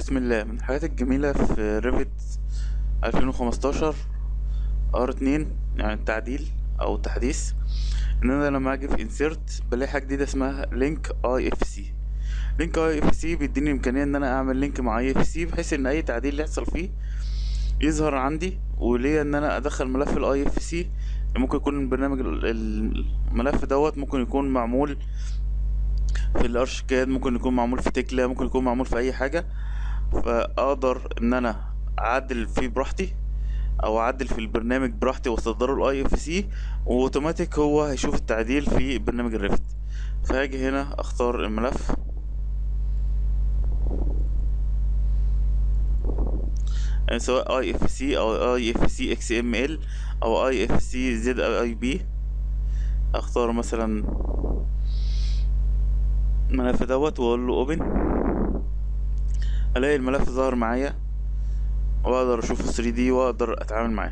بسم الله من الحاجات الجميلة في ريفت 2015 ار 2 يعني التعديل او التحديث ان انا لما اجي في انسيرت بلاقي حاجة جديدة اسمها لينك اي اف سي لينك اي اف سي بيديني امكانية ان انا اعمل لينك مع اي اف سي بحيث ان اي تعديل يحصل فيه يظهر عندي وليا ان انا ادخل ملف الاي اف سي ممكن يكون البرنامج ال- الملف دوت ممكن يكون معمول في الارشيكاد ممكن يكون معمول في تكلا ممكن يكون معمول في اي حاجه فاقدر ان انا اعدل فيه براحتي او اعدل في البرنامج براحتي واصدره الاي اف سي واوتوماتيك هو هيشوف التعديل في برنامج الريفت فهاجي هنا اختار الملف يعني سواء اي اف سي او اي اف سي اكس ام ال او اي اف سي زد اي بي اختار مثلا الملف دوت واقول له اوبن الاقي الملف ظهر معايا واقدر اشوفه 3 دي واقدر اتعامل معاه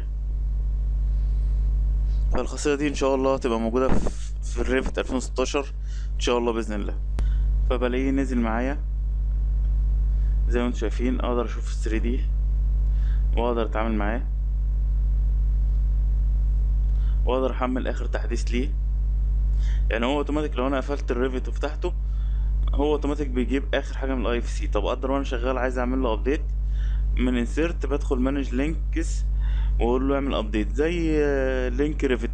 فالخاصية دي ان شاء الله تبقى موجودة في في الريفت 2016 ان شاء الله باذن الله فبلاقيه نزل معايا زي ما انتم شايفين اقدر اشوف 3 دي واقدر اتعامل معاه واقدر احمل اخر تحديث ليه يعني هو اوتوماتيك لو انا قفلت الريفت وفتحته هو اوتوماتيك بيجيب اخر حاجه من الاي اف سي طب اقدر وانا شغال عايز اعمل له ابديت من انسيرت بدخل مانج لينكس واقول له اعمل ابديت زي لينك ريفت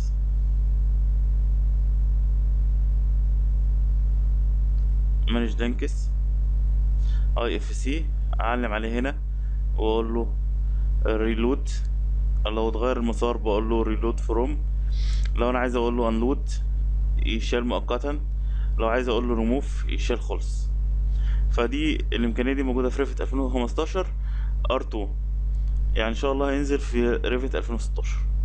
مانج لينكس اي اف سي اعلم عليه هنا واقول له ريلود لو اتغير المسار بقول له ريلود فروم لو انا عايز اقول له انلود يشال مؤقتا لو عايز اقول له ريموف يشال خالص فدي الامكانيه دي موجوده في ريفت 2015 ار2 يعني ان شاء الله هينزل في ريفت 2016